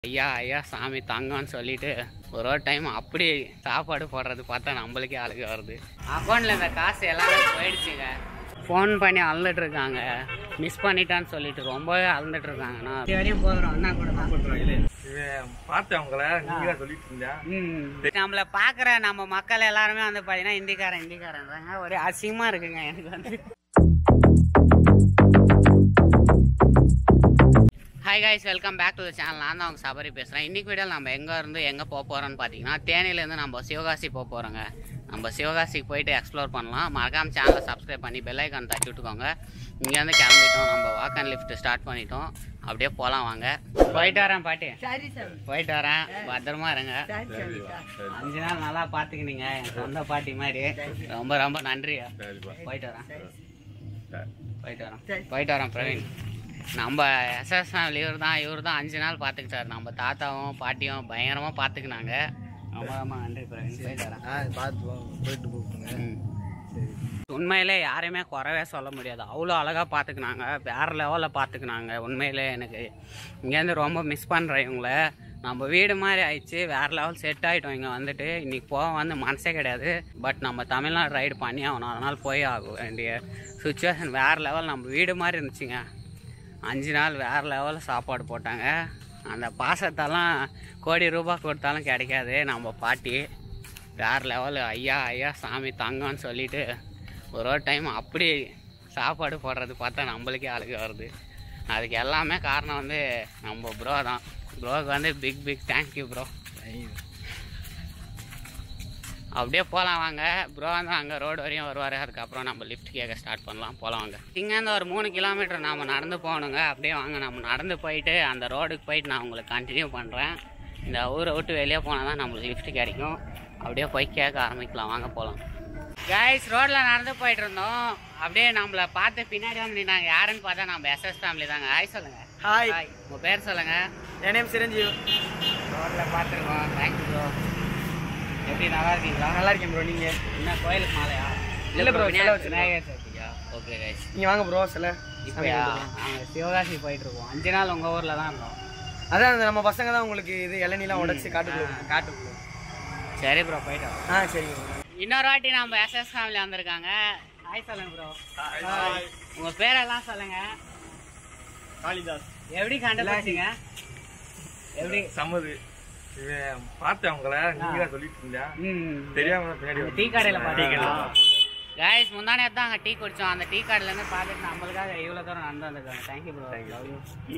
ஐயா ஐயா சாமி தங்கம்னு சொல்லிட்டு ஒரு ஒரு டைம் அப்படி சாப்பாடு போடுறது பார்த்தா நம்மளுக்கே அழுக வருது அக்கௌண்ட்ல இந்த காசு எல்லாமே போயிடுச்சுங்க ஃபோன் பண்ணி அழுதுட்டு இருக்காங்க மிஸ் பண்ணிட்டான்னு சொல்லிட்டு ரொம்பவே அழுதுட்டு இருக்காங்கண்ணா இது வரையும் போதும் அண்ணா கூட தான் இவன் பார்த்தேன் உங்களை நீங்க தான் சொல்லிட்டு இருந்தேன் ம். நம்மள பாக்குற நம்ம மக்கள் எல்லாருமே வந்து பாத்தீங்கன்னா இந்திக்காரன் இந்திக்காரன்றாங்க ஒரே அசிங்கமா இருக்குங்க எனக்கு வந்து hi guys welcome back to the channel நான் தான் அவங்க சபரி பேசுகிறேன் இன்னைக்கு வீடியோவில் நம்ம எங்கே இருந்து எங்கே போக போகிறோம்னு பார்த்தீங்கன்னா தேனியிலேருந்து நம்ம சிவகாசி போக போகிறோங்க நம்ம சிவகாசிக்கு போயிட்டு எக்ஸ்ப்ளோர் பண்ணலாம் மறக்காம சேனலை சப்ஸ்கிரைப் பண்ணி பெல் ஐக்கான் தட்டி விட்டுக்கோங்க இங்கேருந்து கிளம்பிட்டோம் நம்ம வாக் அண்ட் லிஃப்ட் ஸ்டார்ட் பண்ணிட்டோம் அப்படியே போகலாம் வாங்க போயிட்டு வரேன் பாட்டி சரி சாமி போயிட்டு வரேன் பத்திரமா இருங்க சரி சாமி சார். அஞ்சு நாள் நல்லா பார்த்துக்கினீங்க என் சொந்த பாட்டி மாதிரி ரொம்ப ரொம்ப நன்றி போயிட்டு வரேன் போயிட்டு வரேன் சரி. போயிட்டு வரேன் பிரவீன் நம்ம எஸ்எஸ் இவர் தான் இவர் தான் அஞ்சு நாள் பார்த்துக்கிட்டாரு நம்ம தாத்தாவும் பாட்டியும் பயங்கரமாக பார்த்துக்கினாங்க ரொம்ப ரொம்ப நன்றி பிரவீன் போயிட்டு வரேன் ஆ பார்த்து போங்க போயிட்டு போங்க ம். உண்மையிலே யாரையுமே குறவே சொல்ல முடியாது அவ்வளோ அழகாக பார்த்துக்கினாங்க வேறு லெவலில் பார்த்துக்கினாங்க உண்மையிலே எனக்கு இங்கேருந்து ரொம்ப மிஸ் பண்ணுறேன் இவங்கள நம்ம வீடு மாதிரி ஆயிடுச்சு வேறு லெவல் செட் ஆகிட்டோம் இங்கே வந்துட்டு இன்றைக்கி போக வந்து மனசே கிடையாது பட் நம்ம தமிழ்நாடு ரைடு பண்ணி ஆகணும் அதனால் போய் ஆக வேண்டிய சுச்சுவேஷன் வேறு லெவல் நம்ம வீடு மாதிரி இருந்துச்சுங்க அஞ்சு நாள் வேறு லெவலில் சாப்பாடு போட்டாங்க அந்த பாசத்தெல்லாம் கோடி ரூபாய் கொடுத்தாலும் கிடைக்காது நம்ம பாட்டி வேறு லெவல் ஐயா ஐயா சாமி தங்கம்னு சொல்லிட்டு ஒரு ஒரு டைம் அப்படி சாப்பாடு போடுறது பார்த்தா நம்மளுக்கே அழுக வருது அதுக்கு எல்லாமே காரணம் வந்து நம்ம ப்ரோ தான் ப்ரோக்கு வந்து பிக் பிக் தேங்க்யூ ப்ரோ அப்படியே போகலாம் வாங்க ப்ரோ வந்து அங்கே ரோடு வரையும் வருவார் அதுக்கப்புறம் நம்ம லிஃப்ட் கேட்க ஸ்டார்ட் பண்ணலாம் போகலாம் வாங்க இங்கேருந்து ஒரு மூணு கிலோமீட்டர் நம்ம நடந்து போகணுங்க அப்படியே வாங்க நம்ம நடந்து போயிட்டு அந்த ரோடுக்கு போயிட்டு நான் உங்களுக்கு கண்டினியூ பண்ணுறேன் இந்த ஊரை விட்டு வெளியே போனால் தான் நம்மளுக்கு லிஃப்ட் கிடைக்கும் அப்படியே போய் கேட்க ஆரம்பிக்கலாம் வாங்க போகலாம் கைஸ் ரோட்டில் நடந்து போயிட்டு இருந்தோம் அப்படியே நம்மளை பார்த்து பின்னாடி வந்து நின்னாங்க யாருன்னு பார்த்தா நம்ம எஸ்எஸ் ஃபேமிலி தாங்க ஹாய் சொல்லுங்கள் ஹாய் ஹாய் உங்கள் பேர் சொல்லுங்கள் என் நேம் சிரஞ்சீவ் ரோட்டில் பார்த்துருக்கோம் தேங்க்யூ ப்ரோ எப்படி நல்லா இருக்கீங்களா நல்லா இருக்கேன் ப்ரோ நீங்க என்ன கோயிலுக்கு மாலையா இல்ல bro, சிலை வச்சிருக்கோம். விநாயகர் சதுர்த்தியா ஓகே கைஸ் நீங்க வாங்க ப்ரோ சில இப்போயா நாங்கள் சிவகாசி போயிட்டு இருக்கோம் அஞ்சு நாள் உங்கள் ஊரில் தான் இருந்தோம் அதான் அந்த நம்ம பசங்க தான் உங்களுக்கு இது இளநீலாம் உடைச்சு காட்டுக்குள்ள காட்டுக்குள்ள சரி ப்ரோ போயிட்டு வரோம் ஆ சரிங்க bro. இன்னொரு வாட்டி நம்ம எஸ்எஸ் ஃபேமிலி வந்திருக்காங்க ஹாய் சொல்லுங்க ப்ரோ உங்கள் பேரெல்லாம் சொல்லுங்க காளிதாஸ் எப்படி கண்டுபிடிச்சிங்க எப்படி சம்மது இவன் பார்த்தேன் உங்களை நீங்க தான் சொல்லிட்டு இருந்தேன் ம் தெரியாம தான் பின்னாடி டீ கடையில் டீ பார்த்தீங்களா கடையில் கைஸ் முந்தானே தான் அங்கே டீ குடித்தோம் அந்த டீ கடையிலேருந்து பார்த்துட்டு நம்மளுக்காக இவ்வளோ தூரம் நடந்து வந்திருக்காங்க தேங்க்யூ ப்ரோ லவ் யூ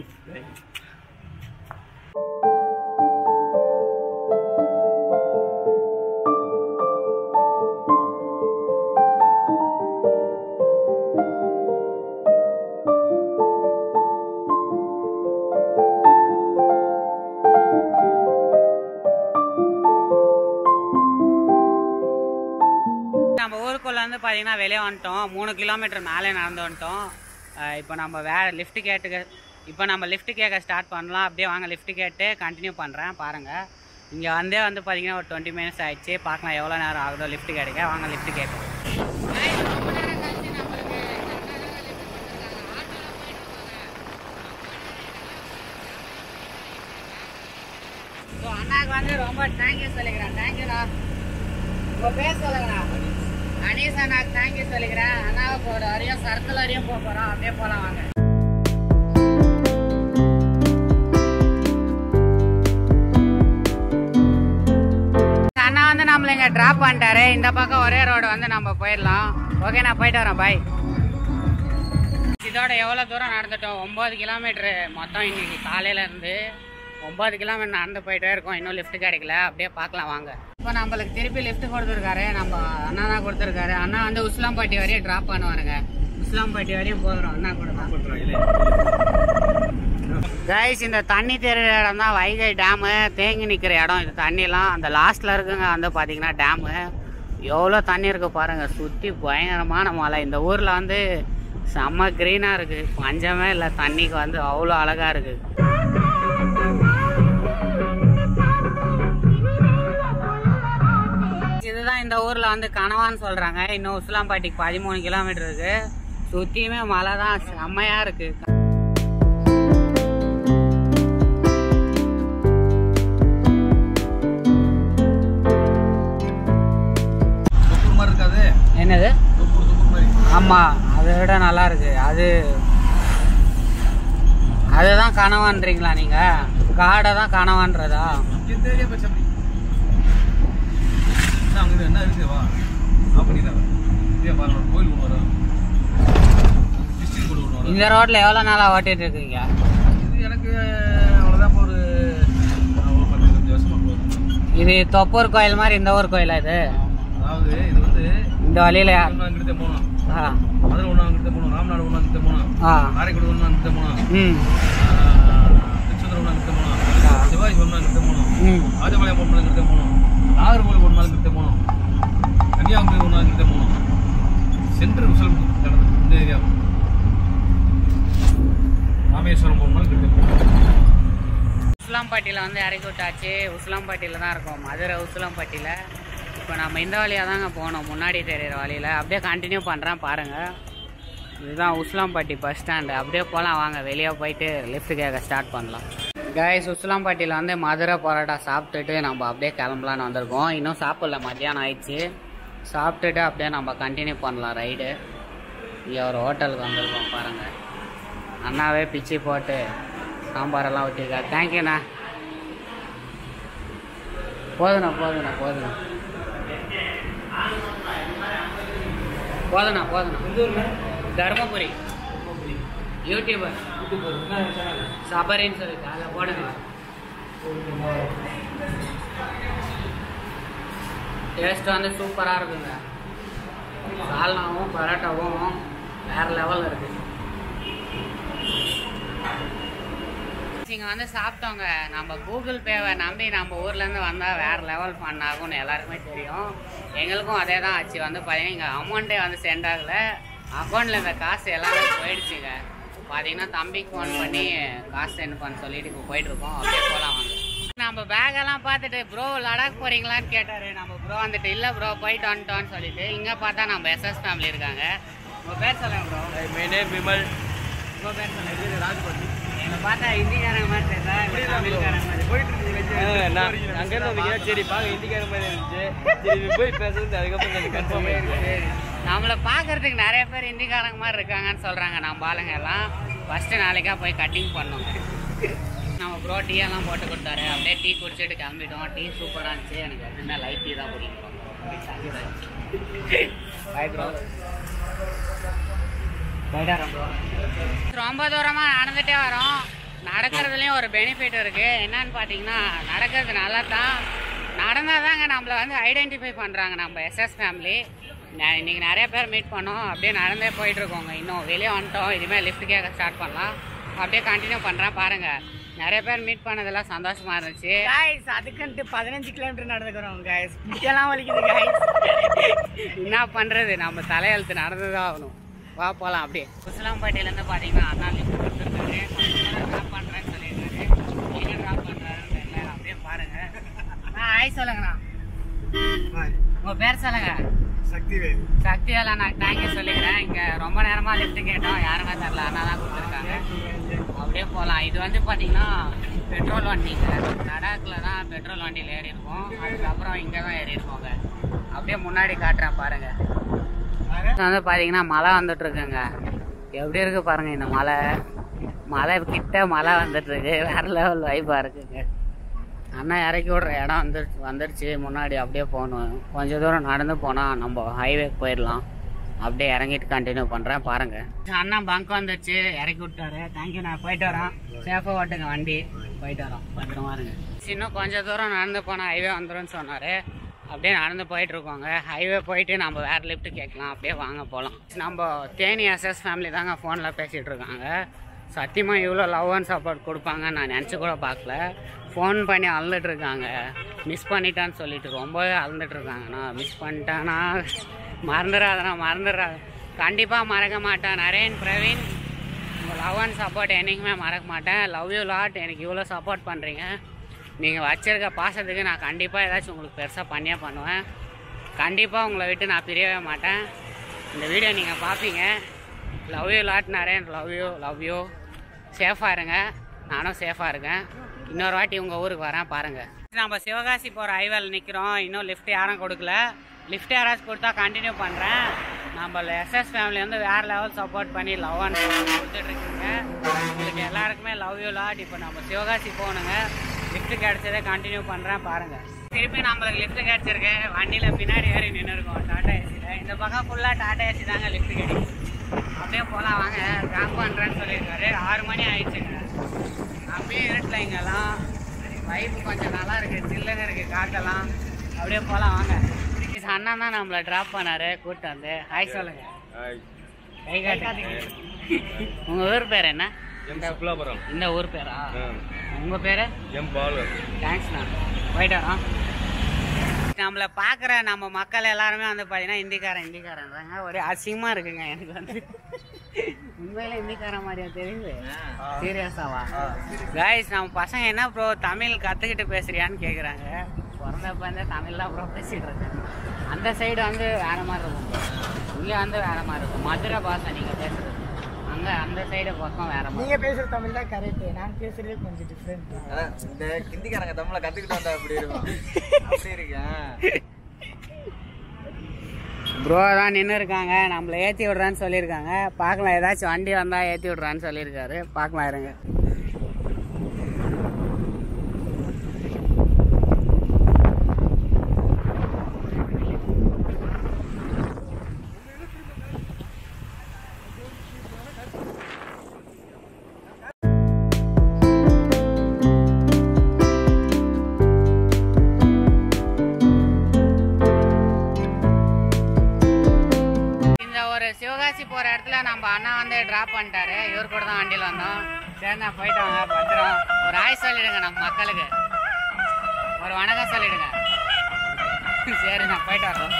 நம்ம ஊருக்குள்ள வந்து பார்த்தீங்கன்னா வெளியே வந்துட்டோம் மூணு கிலோமீட்டர் மேலே நடந்து வந்துட்டோம் அஹ் இப்போ நம்ம வேற லிஃப்ட் கேட்டுக்க இப்போ நம்ம லிஃப்ட் கேட்க ஸ்டார்ட் பண்ணலாம் அப்படியே வாங்க லிஃப்ட் கேட்டு கண்டினியூ பண்ணுறேன் பாருங்கள் இங்கே வந்தே வந்து பார்த்தீங்கன்னா ஒரு டுவெண்ட்டி மினிட்ஸ் ஆயிடுச்சு பார்க்கலாம் எவ்வளோ நேரம் ஆகுதோ லிஃப்ட் கிடைக்க வாங்க லிஃப்ட் கேட்கும் ஸோ அண்ணாக்கு வந்து ரொம்ப தேங்க்யூ சொல்லிக்கிறேன் தேங்க்யூண்ணா உங்கள் பேர் சொல்லுங்கண்ணா அனீஸ் அண்ணாக்கு தேங்க்யூ சொல்லிக்கிறேன் அண்ணாவுக்கு ஒரு வரையும் சர்க்கிள் வரையும் போக போகிறோம் அப்படியே போகலாம் வாங்க அண்ணா வந்து நம்மள இங்க டிராப் பண்ணிட்டாரு இந்த பக்கம் ஒரே ரோடு வந்து நம்ம போயிடலாம் ஓகே நான் போயிட்டு வரேன் பாய் இதோட எவ்வளோ தூரம் நடந்துட்டோம் ஒம்பது கிலோமீட்ரு மொத்தம் இன்னைக்கு காலையில இருந்து ஒம்பது கிலோமீட்டர் நடந்து போயிட்டே இருக்கோம் இன்னும் லிஃப்ட் கிடைக்கல அப்படியே பார்க்கலாம் வாங்க இப்போ நம்மளுக்கு திருப்பி லிஃப்ட் கொடுத்துருக்காரு நம்ம அண்ணா தான் கொடுத்துருக்காரு அண்ணா வந்து உஸ்லாம்பட்டி வரையும் ட்ராப் பண்ணுவாருங்க உஸ்லாம்பட்டி வரையும் போகிறோம் அண்ணா கூட தான் கைஸ் இந்த தண்ணி தெரிகிற இடம் தான் வைகை டேமு தேங்கி நிற்கிற இடம் இது தண்ணிலாம் அந்த லாஸ்ட்டில் இருக்குங்க வந்து பார்த்தீங்கன்னா டேமு எவ்வளோ தண்ணி இருக்கு பாருங்க சுற்றி பயங்கரமான மலை இந்த ஊரில் வந்து செம்ம க்ரீனாக இருக்குது பஞ்சமே இல்லை தண்ணிக்கு வந்து அவ்வளோ அழகாக இருக்குது இதுதான் இந்த ஊரில் வந்து கனவான்னு சொல்கிறாங்க இன்னும் உஸ்லாம்பட்டிக்கு பதிமூணு கிலோமீட்டர் இருக்கு சுற்றியுமே மலை தான் செம்மையாக இருக்குது ஆமாம் அதை விட நல்லா இருக்கு அது அதுதான் கனவான்றீங்களா நீங்கள் காடை தான் கனவான்றதா இந்த ஏரியா பச்சை அப்படி என்ன அங்கே என்ன இருக்கு வா ஆஃப் பண்ணிடுறாங்க இதே பாருங்க ஒரு கோயில் ஒன்று வரும் டிஸ்ட்ரிக்ட் கோயில் ஒன்று வரும் இந்த ரோட்டில் எவ்வளோ நாளாக ஓட்டிட்டு இருக்கீங்க இது எனக்கு அவ்வளோதான் இப்போ ஒரு ஒரு பத்து இருபத்தஞ்சு வருஷமா போகுது இது தொப்பூர் கோயில் மாதிரி இந்த ஊர் கோயிலா இது அதாவது இது வந்து இந்த வழியில் ஒன்று அங்கிட்ட போனோம் ஆ மதுரை ஒன்று அங்கிட்ட போனோம் ராமநாடு ஒன்று அங்கிட்ட போனோம் ஆ காரைக்குடி ஒன்று அங்கிட்ட போனோம் ம் திருச்செந்தூர் ஒன்று அங்கிட்ட போனோம் ஆ. சிவாஜி ஒன்று அங்கிட்ட போனோம் ம் ராஜபாளையம் ஒரு நாள் கிட்ட போனோம் நாகர்கோவில் ஒரு நாள் கிட்ட போனோம் கன்னியாகுமரி ஒரு நாள் கிட்ட போனோம் சென்ட்ரல் உசலம் நடந்தது இந்த ஏரியா ராமேஸ்வரம் ஒரு நாள் கிட்ட போனோம் உசிலம்பட்டியில் வந்து இறக்கி விட்டாச்சு உசிலம்பட்டியில் தான் இருக்கோம் மதுரை உசிலம்பட்டியில் இப்போ நம்ம இந்த வழியாக தாங்க போனோம் முன்னாடி தெரியிற வழியில் அப்படியே கண்டினியூ பண்ணுறேன் பாருங்கள் இதுதான் உசிலம்பட்டி பஸ் ஸ்டாண்டு அப்படியே போகலாம் வாங்க வெளியே போயிட்டு லிஃப்ட் கேட்க ஸ்டார்ட் பண்ணலாம் கைஸ் உசிலம்பட்டியில் வந்து மதுரை பரோட்டா சாப்பிட்டுட்டு நம்ம அப்படியே கிளம்பலான்னு வந்திருக்கோம் இன்னும் சாப்பிடல மத்தியானம் ஆயிடுச்சு சாப்பிட்டுட்டு அப்படியே நம்ம கண்டினியூ பண்ணலாம் ரைடு இங்கே ஒரு ஹோட்டலுக்கு வந்திருக்கோம் பாருங்கள் அண்ணாவே பிச்சு போட்டு சாம்பாரெல்லாம் ஊற்றிருக்காரு தேங்க்யூண்ணா போதுண்ணா போதுண்ணா போதுண்ணா போதுண்ணா போதுண்ணா தர்மபுரி யூடியூபர் சபரின்னு சொல்லிட்டு அதில் போடுங்க டேஸ்ட் வந்து சூப்பராக இருக்குங்க சால்னாவும் பரோட்டாவும் வேற லெவலில் இருக்குது இங்கே வந்து சாப்பிட்டோங்க நம்ம கூகுள் பேவை நம்பி நம்ம ஊர்லேருந்து வந்தால் வேறு லெவல் ஃபன் ஆகும்னு எல்லாருக்குமே தெரியும் எங்களுக்கும் அதே தான் ஆச்சு வந்து பார்த்தீங்கன்னா இங்கே அமௌண்ட்டே வந்து சென்ட் ஆகலை அக்கௌண்ட்டில் இந்த காசு எல்லாமே போயிடுச்சுங்க பார்த்தீங்கன்னா தம்பிக்கு ஃபோன் பண்ணி காசு சென்ட் பண்ண சொல்லிட்டு இப்போ போயிட்டுருக்கோம் அப்படியே போகலாம் வாங்க நம்ம பேக்கெல்லாம் பார்த்துட்டு ப்ரோ லடாக் போகிறீங்களான்னு கேட்டார் நம்ம ப்ரோ வந்துட்டு இல்லை ப்ரோ போயிட்டு வந்துட்டோன்னு சொல்லிட்டு இங்கே பார்த்தா நம்ம எஸ்எஸ் ஃபேமிலி இருக்காங்க உங்கள் பேர் சொல்லுங்க ப்ரோ மை நேம் விமல் உங்கள் பேர் சொல்லுங்க ராஜ்பதி என்னை பார்த்தா ஹிந்திக்காரங்க மாதிரி தெரியல இல்லை தமிழ்காரங்க மாதிரி போயிட்டு இருக்கீங்க அங்கே இருந்து சரி பார்க்க இந்திக்கார மாதிரி இருந்துச்சு சரி போய் பேசுறது அதுக்கப்புறம் எனக்கு கன்ஃபார்ம் ஆயிடுச்சு நம்மளை பார்க்கறதுக்கு நிறைய பேர் ஹிந்திக்காரங்க மாதிரி இருக்காங்கன்னு சொல்கிறாங்க நம்ம ஆளுங்க எல்லாம் ஃபஸ்ட்டு நாளைக்கா போய் கட்டிங் பண்ணோம் நம்ம ப்ரோ டீ எல்லாம் போட்டு கொடுத்தாரு அப்படியே டீ குடிச்சிட்டு கிளம்பிட்டோம் டீ சூப்பராக இருந்துச்சு எனக்கு எப்படின்னா லைட் டீ தான் பிடிக்கும் பாய் ப்ரோ ரொம்ப தூரமாக நடந்துட்டே வரோம் நடக்கிறதுலையும் ஒரு பெனிஃபிட் இருக்குது என்னன்னு பார்த்தீங்கன்னா நடக்கிறது நல்லா தான் நடந்தால் தாங்க நம்மளை வந்து ஐடென்டிஃபை பண்ணுறாங்க நம்ம எஸ்எஸ் ஃபேமிலி இன்னைக்கு நிறைய பேர் மீட் பண்ணோம் அப்படியே நடந்தே போயிட்டு இருக்கோங்க இன்னும் வெளியே வந்துட்டோம் இனிமேல் லிஃப்ட் கேட்க ஸ்டார்ட் பண்ணலாம் அப்படியே கண்டினியூ பண்ணுறேன் பாருங்கள் நிறைய பேர் மீட் பண்ணதெல்லாம் சந்தோஷமா இருந்துச்சு காய்ஸ் அதுக்குன்ட்டு பதினஞ்சு கிலோமீட்டர் நடந்துக்கிறோம் காய்ஸ் முக்கியெல்லாம் வலிக்குது காய்ஸ் என்ன பண்ணுறது நம்ம தலையெழுத்து நடந்து தான் ஆகணும் வா போகலாம் அப்படியே குசலாம்பேட்டையிலேருந்து பார்த்தீங்கன்னா அண்ணா லிஃப்ட் கொடுத்துருக்காரு ட்ராப் பண்ணுறேன்னு சொல்லியிருக்காரு எங்கே ட்ராப் பண்ணுறாருன்னு தெரியல அப்படியே பாருங்க ஆ ஆய் சொல்லுங்கண்ணா உங்கள் பேர் சொல்லுங்க சக்தி வேல் சக்தியால நான் தேங்க்யூ சொல்லிக்கிறேன் இங்கே ரொம்ப நேரமாக லிஃப்ட் கேட்டோம் யாருமே தரல அண்ணா தான் கொடுத்துருக்காங்க அப்படியே போகலாம் இது வந்து பார்த்தீங்கன்னா பெட்ரோல் வண்டிங்க லடாக்கில் தான் பெட்ரோல் வண்டியில் ஏறி இருக்கோம் அதுக்கப்புறம் இங்கே தான் ஏறி இருக்கோங்க அப்படியே முன்னாடி காட்டுறேன் பாருங்க இது வந்து பார்த்தீங்கன்னா மழை வந்துட்டு இருக்குங்க எப்படி இருக்கு பாருங்க இந்த மலை மலை கிட்ட மழை வந்துட்டு இருக்கு வேற லெவல் வைப்பாக இருக்குங்க அண்ணா இறக்கி விடுற இடம் வந்து வந்துடுச்சு முன்னாடி அப்படியே போகணும் கொஞ்சம் தூரம் நடந்து போனால் நம்ம ஹைவேக்கு போயிடலாம் அப்படியே இறங்கிட்டு கண்டினியூ பண்ணுறேன் பாருங்க அண்ணா பங்க் வந்துடுச்சு இறக்கி விட்டாரு தேங்க்யூ நான் போயிட்டு வரேன் சேஃபாக ஓட்டுங்க வண்டி போயிட்டு வரோம் பத்திரமா இருங்க இன்னும் கொஞ்சம் தூரம் நடந்து போனால் ஹைவே வந்துரும்னு சொன்னார் அப்படியே நடந்து போயிட்டு இருக்கோங்க ஹைவே போயிட்டு நம்ம வேற லிஃப்ட் கேட்கலாம் அப்படியே வாங்க போகலாம் நம்ம தேனி எஸ்எஸ் ஃபேமிலி தாங்க ஃபோனில் பேசிகிட்டு இருக்காங்க சத்தியமாக இவ்வளோ லவ் அண்ட் சப்போர்ட் கொடுப்பாங்கன்னு நான் நினச்சி கூட பார்க்கல ஃபோன் பண்ணி அழுதுட்டு இருக்காங்க மிஸ் பண்ணிட்டான்னு சொல்லிட்டு ரொம்பவே அழுதுட்டு இருக்காங்க நான் மிஸ் பண்ணிட்டேன்னா மறந்துடாதண்ணா மறந்துடாத கண்டிப்பாக மறக்க மாட்டேன் நரேன் பிரவீன் உங்கள் லவ் அண்ட் சப்போர்ட் என்றைக்குமே மறக்க மாட்டேன் லவ் யூ லாட் எனக்கு இவ்வளோ சப்போர்ட் பண்ணுறீங்க நீங்கள் வச்சிருக்க பாசத்துக்கு நான் கண்டிப்பாக ஏதாச்சும் உங்களுக்கு பெருசாக பண்ணியே பண்ணுவேன் கண்டிப்பாக உங்களை விட்டு நான் பிரியவே மாட்டேன் இந்த வீடியோ நீங்கள் பார்ப்பீங்க love you lot Naren love you love you சேஃபாக இருங்க நானும் சேஃபாக இருக்கேன் இன்னொரு வாட்டி உங்கள் ஊருக்கு வரேன் பாருங்கள் நம்ம சிவகாசி போகிற ஹைவேல நிற்கிறோம் இன்னும் லிஃப்ட் யாரும் கொடுக்கல லிஃப்ட் யாராச்சும் கொடுத்தா கண்டினியூ பண்ணுறேன் நம்ம எஸ்எஸ் ஃபேமிலி வந்து வேற லெவல் சப்போர்ட் பண்ணி லவ் அண்ட் கொடுத்துட்டு இருக்கீங்க உங்களுக்கு எல்லாருக்குமே லவ் யூ லாட் இப்போ நம்ம சிவகாசி போகணுங்க லிஃப்ட் கிடைச்சதை கண்டினியூ பண்ணுறேன் பாருங்க திருப்பி நம்மளுக்கு லிஃப்ட் கிடைச்சிருக்கு வண்டியில் பின்னாடி ஏறி நின்று இருக்கோம் டாடா ஏசியில் இந்த பக்கம் ஃபுல்லாக டாடா ஏசி தாங்க லிஃப்ட் கிடைக்கும் அப்படியே போகலாம் வாங்க ட்ராப் பண்ணுறேன்னு சொல்லியிருக்காரு ஆறு மணி ஆயிடுச்சுங்க அப்படியே இருட்டில் இங்கெல்லாம் வைப்பு கொஞ்சம் நல்லா இருக்கு சில்லுன்னு இருக்கு காட்டெல்லாம் அப்படியே போகலாம் வாங்க This அண்ணன் தான் நம்மளை ட்ராப் பண்ணாரு கூப்பிட்டு வந்து ஹாய் சொல்லுங்க கை காட்டுங்க உங்க ஊர் பேர் என்ன எம் சுக்லாபுரம் இந்த ஊர் பேரா உங்க பேரு எம் பாலு தேங்க்ஸ்ண்ணா போயிட்டு வரோம் நம்மளை பார்க்குற நம்ம மக்கள் எல்லாருமே வந்து பார்த்தீங்கன்னா ஹிந்திக்காரன் ஹிந்திக்காரன்றாங்க ஒரே அசிங்கமாக இருக்குங்க எனக்கு வந்து உண்மையில ஹிந்திக்காரன் மாதிரியா தெரியுது சீரியஸாவா கைஸ் நம்ம பசங்க என்ன ப்ரோ தமிழ் கற்றுக்கிட்டு பேசுறியான்னு கேட்குறாங்க பிறந்தப்ப வந்து தமிழ் தான் ப்ரோ பேசிகிட்டு இருக்கேன் அந்த சைடு வந்து வேற மாதிரி இருக்கும் bro. இங்கே வந்து வேற மாதிரி இருக்கும் மதுரை பாஷை நீங்கள் பேசுறது அங்கே அந்த சைடு பக்கம் வேற மாதிரி நீங்க பேசுற தமிழ் தான் கரெக்ட் நான் பேசுறது கொஞ்சம் டிஃப்ரெண்ட் அதான் இந்த ஹிந்திக்காரங்க தமிழை கத்துக்கிட்டு வந்தா அப்படி இருக்கும் அப்படி இருக்கேன் ப்ரோ தான் நின்று இருக்காங்க நம்மளை ஏற்றி விடுறான்னு சொல்லியிருக்காங்க பார்க்கலாம் ஏதாச்சும் வண்டி வந்தால் ஏற்றி விடுறான்னு சொல்லியிருக்காரு பார்க்கலாம் இருங்க இந்த ஒரு சிவகாசி போற இடத்துல நம்ம அண்ணா வந்து டிராப் பண்ணிட்டாரு இவர் கூட தான் வண்டியில் வந்தோம் சரி நான் போயிட்டு வாங்க பத்திரம் ஒரு ஆய் சொல்லிடுங்க நம்ம மக்களுக்கு ஒரு வணக்கம் சொல்லிடுங்க சரி நான் போயிட்டு வரோம்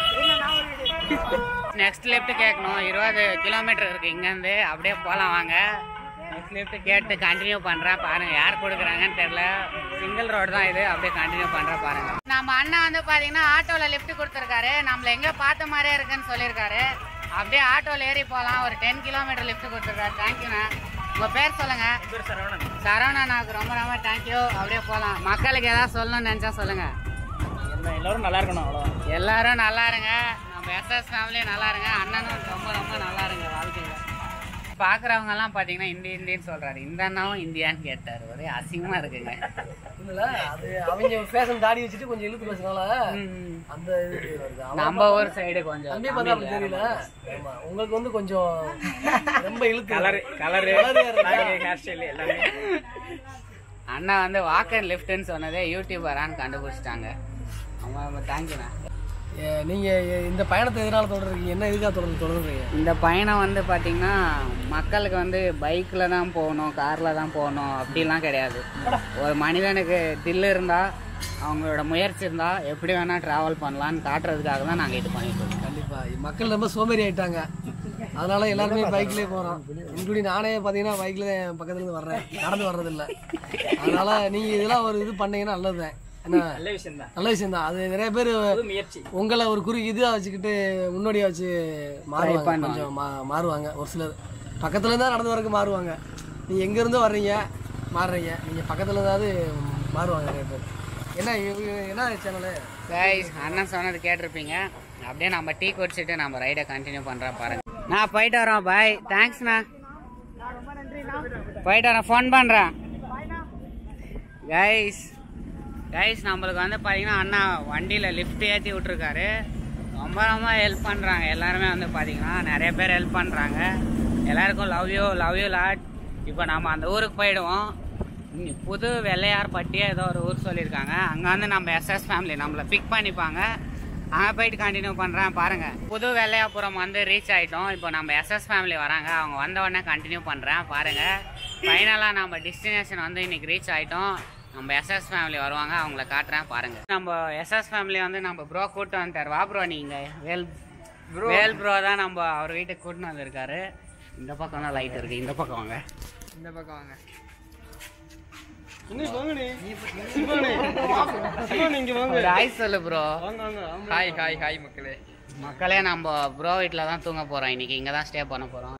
நெக்ஸ்ட் லெஃப்ட் கேட்கணும் இருபது கிலோமீட்டர் இருக்கு இங்கேருந்து அப்படியே போகலாம் வாங்க நெக்ஸ்ட் லெஃப்ட் கேட்டு கண்டினியூ பண்ணுறேன் பாருங்க யார் கொடுக்குறாங்கன்னு தெரியல சிங்கிள் ரோடு தான் இது அப்படியே கண்டினியூ பண்ணுறேன் பாருங்க நம்ம அண்ணா வந்து பார்த்தீங்கன்னா ஆட்டோவில் லிஃப்ட் கொடுத்துருக்காரு நம்மள எங்கே பார்த்த மாதிரியே இருக்குன்னு சொல்லியிருக்காரு அப்படியே ஆட்டோவில் ஏறி போகலாம் ஒரு டென் கிலோமீட்டர் லிஃப்ட் கொடுத்துருக்காரு தேங்க்யூண்ணா உங்கள் பேர் சொல்லுங்க சரவணனாக்கு ரொம்ப ரொம்ப தேங்க்யூ அப்படியே போகலாம் மக்களுக்கு ஏதாவது சொல்லணும்னு நினச்சா சொல்லுங்க எல்லாரும் நல்லா இருக்கணும் அவ்வளோ எல்லாரும் நல்லா இருங்க நம்ம எஸ்எஸ் ஃபேமிலியும் நல்லா இருங்க அண்ணனும் ரொம்ப ரொம்ப நல்லா இருங்க வாழ்க்கையில் பார்க்குறவங்க எல்லாம் பார்த்தீங்கன்னா ஹிந்தி ஹிந்தின்னு சொல்றாரு இந்த அண்ணாவும் இந்தியான்னு கேட்டார் ஒரே அசிங்கமா இருக்குங்க இல்ல அது அவங்க ஃபேஷன் தாடி வச்சுட்டு கொஞ்சம் இழுத்து பேசுனால ம். அந்த இது வருது அவன் நம்ம ஊர் சைடு கொஞ்சம் தம்பி பார்த்தா அப்படி தெரியல ஆமா உங்களுக்கு வந்து கொஞ்சம் ரொம்ப இழுத்து கலர் கலரு ஹேர் ஸ்டைல் எல்லாமே அண்ணா வந்து வாக் அண்ட் லிஃப்ட்னு சொன்னதே யூடியூபரான்னு கண்டுபிடிச்சிட்டாங்க ஆமாம் தேங்க்யூண்ணா நீங்க இந்த பயணத்தை எதனால தொடர்றீங்க என்ன எதுக்காக தொடர்ந்து தொடர்றீங்க இந்த பயணம் வந்து பார்த்தீங்கன்னா மக்களுக்கு வந்து பைக்கில் தான் போகணும் காரில் தான் போகணும் அப்படிலாம் கிடையாது ஒரு மனிதனுக்கு தில்லு இருந்தால் அவங்களோட முயற்சி இருந்தால் எப்படி வேணால் ட்ராவல் பண்ணலான்னு காட்டுறதுக்காக தான் நாங்கள் இது பண்ணிட்டு இருக்கோம் கண்டிப்பா மக்கள் ரொம்ப சோம்பேறி ஆயிட்டாங்க அதனால எல்லாருமே பைக்லயே போறோம் இன்க்ளூடிங் நானே பாத்தீங்கன்னா பைக்ல தான் பக்கத்துல இருந்து வர்றேன் நடந்து வர்றது இல்ல அதனால நீங்க இதெல்லாம் ஒரு இது பண்ணீங்கன்னா நல்லதுதான் என்ன நல்ல விஷயம் தான் நல்ல விஷயம் தான் அது நிறைய பேர் முயற்சி உங்களை ஒரு குறி இதா வச்சுக்கிட்டு முன்னோடியா வச்சு மாறுவாங்க கொஞ்சம் மா- மாறுவாங்க ஒரு சிலர் பக்கத்துல இருந்தா நடந்து வரக்கு மாறுவாங்க நீங்க எங்க இருந்தோ வர்றீங்க மாறுறீங்க நீங்க பக்கத்துல இருந்தாவது மாறுவாங்க நிறைய பேர் என்ன இவ- இவ- என்ன சேனலு கைஸ் அண்ணன் சொன்னது கேட்டிருப்பீங்க அப்படியே நம்ம டீ குடிச்சிட்டு நம்ம ரைடை கண்டினியூ பண்ணுறோம் பாருங்க நான் போயிட்டு வரோம் பாய் தேங்க்ஸ்ண்ணா போயிட்டு வரேன் ஃபோன் பண்ணுறேன் கைஸ் கைஸ் நம்மளுக்கு வந்து பார்த்தீங்கன்னா அண்ணா வண்டியில் லிஃப்ட் ஏற்றி விட்ருக்காரு ரொம்ப ரொம்ப ஹெல்ப் பண்ணுறாங்க எல்லாருமே வந்து பார்த்தீங்கன்னா நிறைய பேர் ஹெல்ப் பண்ணுறாங்க எல்லாருக்கும் love you love you lot இப்போ நம்ம அந்த ஊருக்கு போயிடுவோம் இங்க புது வெள்ளையார் பட்டியே ஏதோ ஒரு ஊர் சொல்லியிருக்காங்க அங்கே வந்து நம்ம எஸ்எஸ் ஃபேமிலி நம்மளை பிக் பண்ணிப்பாங்க அங்கே போயிட்டு கண்டினியூ பண்ணுறேன் பாருங்கள் புது வெள்ளையாபுரம் வந்து ரீச் ஆகிட்டோம் இப்போ நம்ம எஸ்எஸ் ஃபேமிலி வராங்க அவங்க வந்த உடனே கண்டினியூ பண்ணுறேன் பாருங்கள் ஃபைனலாக நம்ம டெஸ்டினேஷன் வந்து இன்னைக்கு ரீச் ஆகிட்டோம் நம்ம எஸ்எஸ் ஃபேமிலி வருவாங்க அவங்கள காட்டுறேன் பாருங்கள் நம்ம எஸ்எஸ் ஃபேமிலி வந்து நம்ம ப்ரோ கூட்டு வந்துட்டார் வா ப்ரோ நீங்கள் வேல் வேல் ப்ரோ தான் நம்ம அவர் வீட்டுக்கு கூட்டின்னு வந்திருக்காரு இந்த பக்கம் தான் லைட் இருக்குது இந்த பக்கம் வாங்க இந்த பக்கம் வாங்க ஒரு ஹாய் சொல்லு ப்ரோ ஹாய் ஹாய் ஹாய் மக்களே மக்களே நம்ம ப்ரோ வீட்டில் தான் தூங்க போகிறோம் இன்னைக்கு இங்கே தான் ஸ்டே பண்ண போகிறோம்